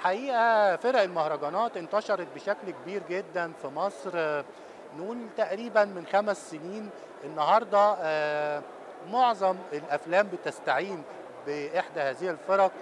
الحقيقه فرق المهرجانات انتشرت بشكل كبير جدا في مصر نقول تقريبا من خمس سنين النهارده آه، معظم الافلام بتستعين باحدى هذه الفرق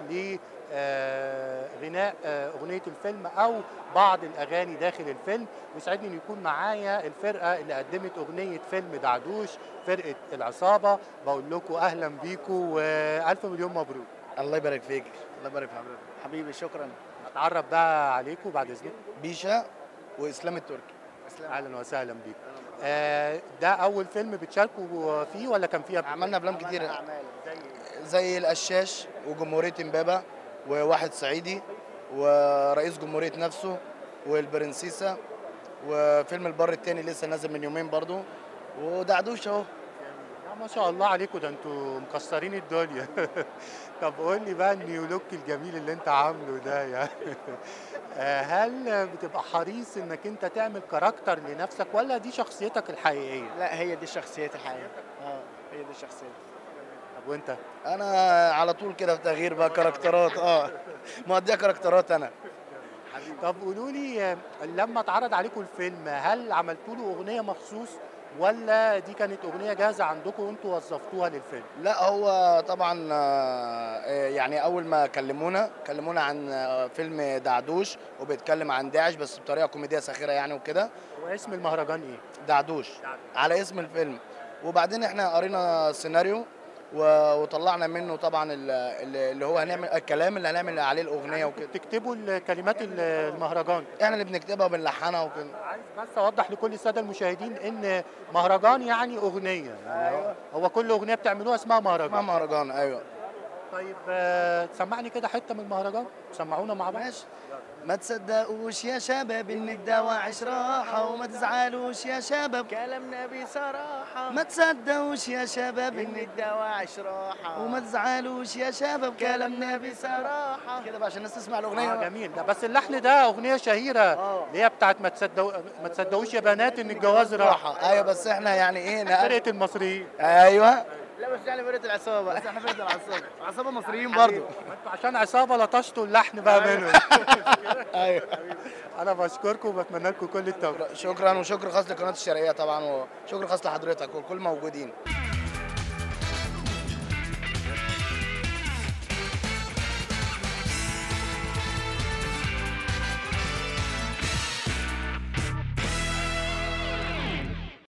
لغناء اغنيه الفيلم او بعض الاغاني داخل الفيلم يسعدني ان يكون معايا الفرقه اللي قدمت اغنيه فيلم دعدوش فرقه العصابه بقول لكم اهلا بيكم والف مليون مبروك الله يبارك فيك الله يبارك في حضرتك حبيبي شكرا اتعرف بقى عليكم بعد اذنكم بيشا واسلام التركي اهلا وسهلا بيكم آه، ده اول فيلم بتشاركوا فيه ولا كان فيه قبل عملنا افلام كتير زي القشاش وجمهوريه امبابه وواحد صعيدي ورئيس جمهوريه نفسه والبرنسيسه وفيلم البر التاني لسه نازل من يومين برضو ودعدوش اهو لا ما شاء الله عليكم ده انتوا مكسرين الدنيا طب قول لي بقى النيو لوك الجميل اللي انت عامله ده يعني آه، هل بتبقى حريص انك انت تعمل كاركتر لنفسك ولا دي شخصيتك الحقيقيه لا هي دي شخصيتي الحقيقة اه هي دي شخصيتي طب وانت انا على طول كده في تغيير بقى كاركترات اه مقضيها كاركترات انا طب قولوا لي آه، لما اتعرض عليكم الفيلم هل عملتوا له اغنيه مخصوص ولا دي كانت اغنيه جاهزه عندكم وانتوا وظفتوها للفيلم لا هو طبعا آه، يعني اول ما كلمونا كلمونا عن آه، فيلم دعدوش وبيتكلم عن داعش بس بطريقه كوميديه ساخره يعني وكده واسم المهرجان ايه دعدوش على اسم الفيلم وبعدين احنا قرينا السيناريو و- وطلعنا منه طبعا ال- ال- اللي هو هنعمل الكلام اللي هنعمل عليه الاغنيه وكده تكتبوا الكلمات ال- المهرجان احنا اللي بنكتبها وبنلحنها وكده عايز بس اوضح لكل الساده المشاهدين ان مهرجان يعني اغنيه يعني أيوة. هو كل اغنيه بتعملوها اسمها اسمها مهرجان مهرجان ايوه طيب آه، تسمعني كده حته من المهرجان سمعونا مع بعض ماشي ما تصدقوش يا شباب ان الدواعش راحه وما تزعلوش يا شباب كلامنا بصراحة ما تصدقوش يا شباب إن ان الدواعش راحة وما تزعلوش يا شباب كلامنا كلامنا بصراحه بصراحة كده بقى عشان الناس تسمع آه الاغنيه جميل ده بس اللحن ده اغنيه شهيره اه اللي هي بتاعت ما تصدقوا ما تصدقوش يا بنات ان الجواز راح راحه ايوه بس احنا يعني ايه نقل... فرقه المصريين ايوه لا بس يعني فرقة العصابة بس احنا فرقه العصابه عصابه مصريين برضو انتوا عشان عصابه لطشتوا اللحن بقى منهم ايوه انا بشكركم وبتمنى لكم كل التوفيق شكرا وشكر خاص لقناه الشرقيه طبعا وشكر خاص لحضرتك والكل موجودين